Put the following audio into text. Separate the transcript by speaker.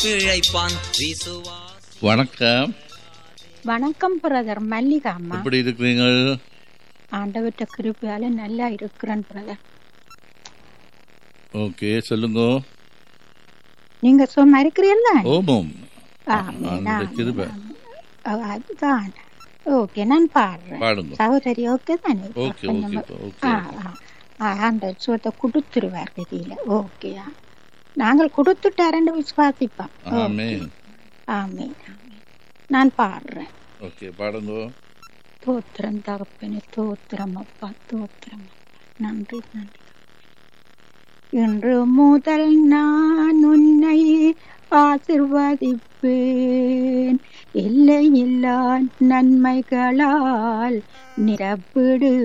Speaker 1: பிழைப்பான் விசுவாசி
Speaker 2: வணக்கம்
Speaker 3: வணக்கம் பிரதர் மல்லிகா அம்மா
Speaker 2: எப்படி இருக்கிறீங்க
Speaker 3: ஆண்டவற்ற கிருப்பையால நல்லா இருக்கிறேன் பிரதர்
Speaker 2: ஓகே சொல்லுங்க
Speaker 3: நீங்க சும்மா இருக்கிறீல்ல
Speaker 2: ஓமம்
Speaker 3: ஆமே,
Speaker 2: அந்த
Speaker 3: ஆமே,
Speaker 2: கிருபை
Speaker 3: ஆமே. அதுதான் ஓகே நான் பாடுறேன்
Speaker 2: பாடுங்க
Speaker 3: சகோதரி ஓகே தானே
Speaker 2: ஓகே
Speaker 3: கொஞ்சம்
Speaker 2: ஓகே ஓகே
Speaker 3: ஆ, ஆ. ஆ, ஆண்டவர் சுகத்தை கொடுத்துருவார் கதியில ஓகேயா நாங்கள் கொடுத்துட்டாரன்னு விசுவாசிப்போம்
Speaker 2: ஆமே
Speaker 3: ஆமே ஆமே நான் பாடுறேன்
Speaker 2: ஓகே பாடுங்க
Speaker 3: தோத்திரம் தகப்பனே தோத்திரம் அப்பா தோத்திரம் அப்பா. நன்றி நன்றி இன்று முதல் நான் உன்னை ஆசிர்வதிப்பேன் இல்லை இல்லா நன்மைகளால் நிரப்பிடு